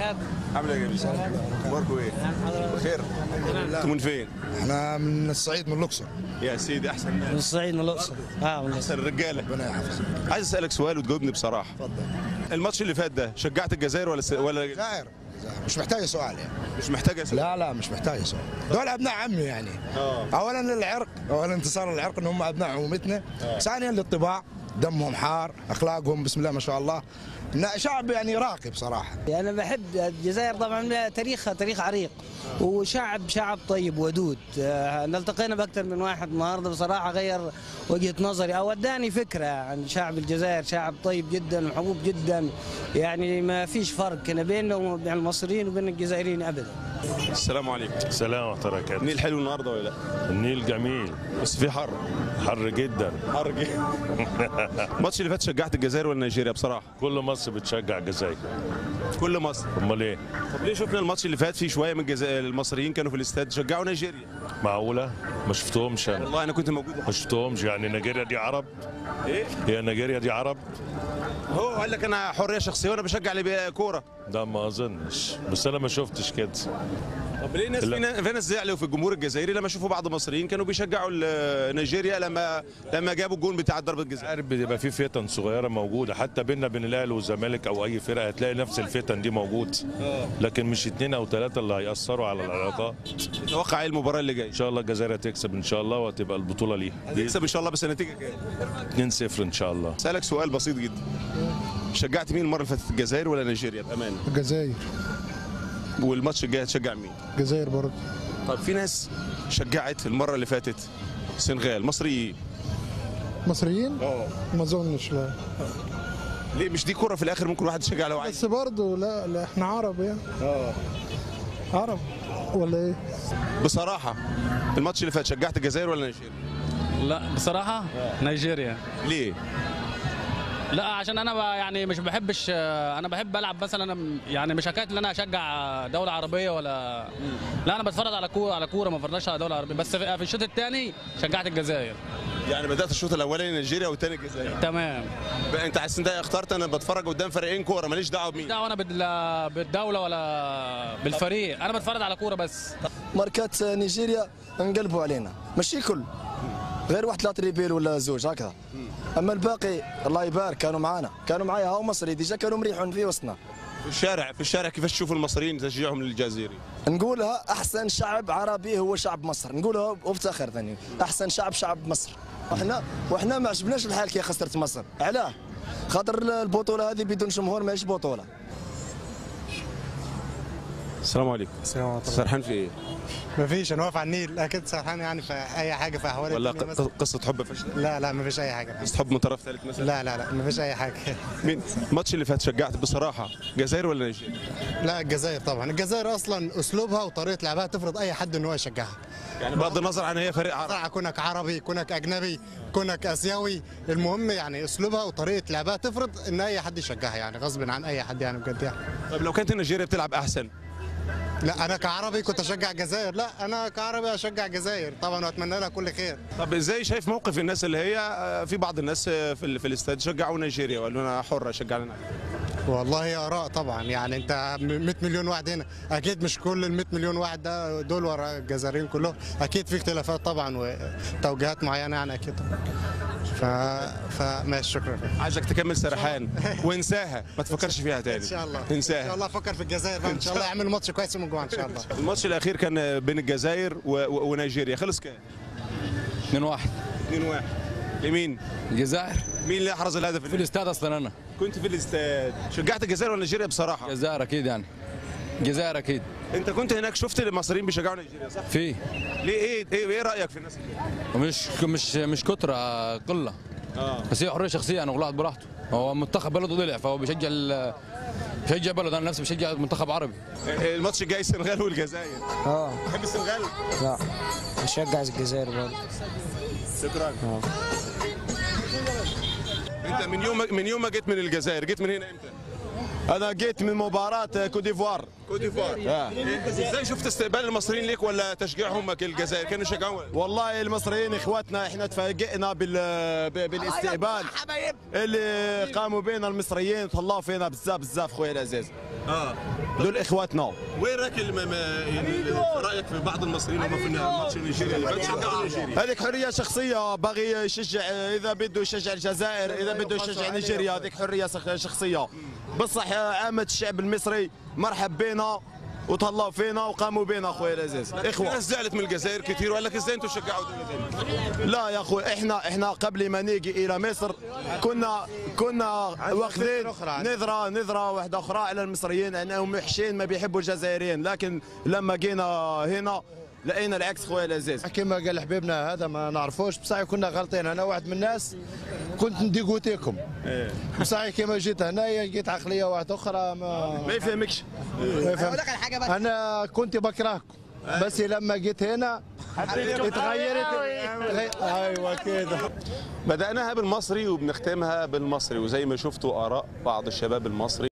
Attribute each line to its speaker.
Speaker 1: رياض
Speaker 2: عامل ايه يا جميل؟ اخباركم ايه؟ بخير؟ انتوا من فين؟
Speaker 3: احنا من الصعيد من الاقصر
Speaker 2: يا سيدي احسن
Speaker 1: من
Speaker 2: ناس
Speaker 1: الصعيد من الاقصر اه من
Speaker 2: احسن الرجاله
Speaker 3: ربنا يحفظك
Speaker 2: عايز اسالك سؤال وتجاوبني بصراحه
Speaker 3: اتفضل
Speaker 2: الماتش اللي فات ده شجعت الجزائر ولا س... ولا
Speaker 3: جزائر جزائر. مش محتاجه سؤال يعني
Speaker 2: مش محتاجه سؤال
Speaker 3: لا لا مش محتاجه سؤال دول ابناء عمي يعني
Speaker 2: اه
Speaker 3: اولا للعرق اولا انتصار العرق ان هم ابناء عمومتنا ثانيا للطباع دمهم حار اخلاقهم بسم الله ما شاء الله إن شعب يعني راقي بصراحه
Speaker 1: انا بحب الجزائر طبعا تاريخها تاريخ عريق وشعب شعب طيب ودود آه، التقينا باكثر من واحد النهارده بصراحه غير وجهه نظري او اداني فكره عن شعب الجزائر شعب طيب جدا ومحبوب جدا يعني ما فيش فرق هنا بيننا وبين المصريين وبين الجزائريين ابدا
Speaker 2: السلام عليكم
Speaker 4: سلام ورحمة الله وبركاته
Speaker 2: النيل حلو النهارده ولا لا؟
Speaker 4: النيل جميل
Speaker 2: بس في حر
Speaker 4: حر جدا
Speaker 2: حر جدا الماتش اللي فات شجعت الجزائر ولا نيجيريا بصراحه؟
Speaker 4: كل مصر بتشجع الجزائر
Speaker 2: كل مصر
Speaker 4: امال ايه
Speaker 2: طب ليه شفنا الماتش اللي فات فيه شويه من الجزائر المصريين كانوا في الاستاد شجعوا نيجيريا
Speaker 4: معقولة ما شفتهمش انا
Speaker 2: والله انا كنت موجود
Speaker 4: ما شفتهمش يعني نيجيريا دي عرب
Speaker 2: ايه
Speaker 4: هي نيجيريا دي عرب
Speaker 2: هو قال لك انا حريه شخصيه وانا بشجع اللي كوره
Speaker 4: ده ما اظنش بس انا ما شفتش كده
Speaker 2: طب ليه ناس
Speaker 4: لا.
Speaker 2: في ناس- في ناس زعلوا في الجمهور الجزائري لما شافوا بعض المصريين كانوا بيشجعوا ال- نيجيريا لما لما جابوا الجون بتاع ضربه الجزاء
Speaker 4: عارف بيبقى في فتن صغيرة موجودة حتى بيننا بين الاهلي والزمالك او اي فرقة هتلاقي نفس الفتن دي موجود لكن مش اتنين او ثلاثة اللي هيأثروا على العلاقات
Speaker 2: تتوقع ايه المباراه اللي جايه
Speaker 4: ان شاء الله الجزائر هتكسب ان شاء الله وهتبقى البطولة ليها
Speaker 2: هتكسب ان شاء الله بس النتيجه كام
Speaker 4: 2-0 ان شاء الله
Speaker 2: اسالك سؤال بسيط جدا شجعت مين المره اللي فاتت الجزائر ولا نيجيريا بامانه
Speaker 5: الجزائر
Speaker 2: والماتش الجاي هتشجع مين
Speaker 5: الجزائر برضه
Speaker 2: طب في ناس شجعت المره اللي فاتت السنغال مصريين
Speaker 5: مصريين
Speaker 2: اه
Speaker 5: ما اظنش لا
Speaker 2: ليه مش دي كره في الاخر ممكن واحد يشجع لو عايز
Speaker 5: بس برضه لا لا احنا عرب يعني
Speaker 2: اه
Speaker 5: عرب ولا ايه
Speaker 2: بصراحه الماتش اللي فات شجعت الجزائر ولا نيجيريا
Speaker 6: لا بصراحة نيجيريا
Speaker 2: ليه
Speaker 6: لا عشان انا ب- يعني مش بحبش انا بحب العب مثلا انا م- يعني مش حكايه ان انا اشجع دوله عربيه ولا لا انا بتفرج على كوره على كوره ما بتفرجش على دوله عربيه بس في في الشوط الثاني شجعت الجزائر
Speaker 2: يعني بدات الشوط الاولاني نيجيريا والثاني الجزائر
Speaker 6: تمام
Speaker 2: بقى انت حاسس انت اخترت انا بتفرج قدام فريقين كوره ماليش دعوه بمين
Speaker 6: دعوه انا بال- بالدوله ولا بالفريق انا بتفرج على كوره بس
Speaker 7: ماركات نيجيريا انقلبوا علينا ماشي كل غير واحد لا تريبيل ولا زوج هكذا اما الباقي الله يبارك كانوا معانا كانوا معايا هاو مصري ديجا كانوا مريحون في وسطنا
Speaker 2: في الشارع في الشارع كيفاش تشوفوا المصريين تشجيعهم للجزائري
Speaker 7: نقولها احسن شعب عربي هو شعب مصر نقولها وبفتخر ثاني احسن شعب شعب مصر واحنا واحنا ما عجبناش الحال كي خسرت مصر علاه خاطر البطوله هذه بدون جمهور ماهيش بطوله
Speaker 2: السلام عليكم
Speaker 8: السلام عليكم
Speaker 2: سرحان في ايه
Speaker 8: ما فيش انا واقف على النيل اكيد سرحان يعني في اي حاجه في احوال
Speaker 2: ولا
Speaker 8: الدنيا
Speaker 2: ق-
Speaker 8: مثلاً.
Speaker 2: قصه حب فاشله
Speaker 8: لا لا ما فيش اي حاجه
Speaker 2: قصه حب من طرف ثالث مثلا
Speaker 8: لا لا لا ما فيش اي حاجه
Speaker 2: مين الماتش اللي فات شجعت بصراحه جزائر ولا نيجيريا
Speaker 8: لا الجزائر طبعا الجزائر اصلا اسلوبها وطريقه لعبها تفرض اي حد ان هو يشجعها
Speaker 2: يعني بغض النظر عن هي فريق عربي
Speaker 8: طبعا كونك عربي كونك اجنبي كونك اسيوي المهم يعني اسلوبها وطريقه لعبها تفرض ان اي حد يشجعها يعني غصب عن اي حد يعني بجد يعني
Speaker 2: طب لو كانت نيجيريا بتلعب احسن
Speaker 8: لا انا كعربي كنت اشجع الجزائر لا انا كعربي اشجع الجزائر طبعا واتمنى لها كل خير
Speaker 2: طب ازاي شايف موقف الناس اللي هي آه، في بعض الناس آه، في ال- في الاستاد شجعوا نيجيريا وقالوا انا حر اشجع لنا
Speaker 8: والله اراء طبعا يعني انت 100 مليون واحد هنا اكيد مش كل ال 100 مليون واحد ده دول ورا الجزائريين كلهم اكيد في اختلافات طبعا وتوجيهات معينه يعني اكيد ف فماشي شكرا
Speaker 2: عايزك تكمل سرحان وانساها ما تفكرش فيها تاني
Speaker 8: ان شاء الله ان شاء
Speaker 2: انساها
Speaker 8: الله افكر في الجزائر بقى ان شاء الله يعملوا ماتش كويس من جوه ان شاء الله
Speaker 2: الماتش الاخير كان بين الجزائر و- و- ونيجيريا خلص كام
Speaker 9: 2 1
Speaker 2: 2 1 لمين
Speaker 9: الجزائر
Speaker 2: مين اللي احرز الهدف
Speaker 9: في الاستاد اصلا انا
Speaker 2: كنت في الاستاد شجعت الجزائر ولا نيجيريا بصراحه
Speaker 9: الجزائر اكيد يعني الجزائر اكيد
Speaker 2: انت كنت هناك شفت المصريين بيشجعوا نيجيريا صح
Speaker 9: في
Speaker 2: ليه ايه ايه, إيه رايك في الناس اللي
Speaker 9: ومش مش مش كتره آه، قله
Speaker 2: اه
Speaker 9: بس هي حريه شخصيه يعني كل واحد براحته هو منتخب بلده ضلع فهو بيشجع ال- بيشجع بلده انا نفسي بشجع منتخب عربي
Speaker 2: الماتش الجاي السنغال والجزائر
Speaker 1: اه
Speaker 2: تحب السنغال
Speaker 1: لا بشجع الجزائر برضه
Speaker 2: شكرا انت من يوم من يوم ما جيت من الجزائر جيت من هنا امتى
Speaker 10: انا جيت من مباراه كوت ديفوار
Speaker 2: كوت ديفوار ازاي شفت استقبال المصريين ليك ولا تشجيعهم الجزائر كانوا يشجعون
Speaker 10: والله المصريين اخواتنا احنا تفاجئنا بال ب- بالاستقبال اللي قاموا بينا المصريين طلعوا فينا بزاف بزاف خويا العزيز
Speaker 2: اه
Speaker 10: دول اخواتنا
Speaker 2: وين راك الم- ما- يعني رايك في بعض المصريين هم في ماتش نيجيريا بتشجعوا نيجيريا
Speaker 10: هذيك حريه شخصيه باغي يشجع اذا بده يشجع الجزائر اذا بده يشجع نيجيريا هذيك حريه شخ- شخصيه بصح عامه الشعب المصري مرحب بينا وتهلاو فينا وقاموا بينا اخويا العزيز
Speaker 2: في
Speaker 10: اخوه
Speaker 2: ناس زعلت من الجزائر كثير وقال لك ازاي انتم تشجعوا دوله ثانيه
Speaker 10: لا يا اخوي احنا احنا قبل ما نيجي الى مصر كنا كنا واخذين نظره نظره واحده اخرى على المصريين انهم وحشين ما بيحبوا الجزائريين لكن لما جينا هنا لقينا العكس خويا العزيز
Speaker 11: كما قال حبيبنا هذا ما نعرفوش بصح كنا غلطين انا واحد من الناس كنت نديغوتيكم بصح كما جيت هنايا لقيت عقليه واحده اخرى ما
Speaker 10: ما يفهمكش
Speaker 11: ما يفهم. انا كنت بكرهكم بس لما جيت هنا اتغيرت ايوه كده
Speaker 2: بدأناها بالمصري وبنختمها بالمصري وزي ما شفتوا آراء بعض الشباب المصري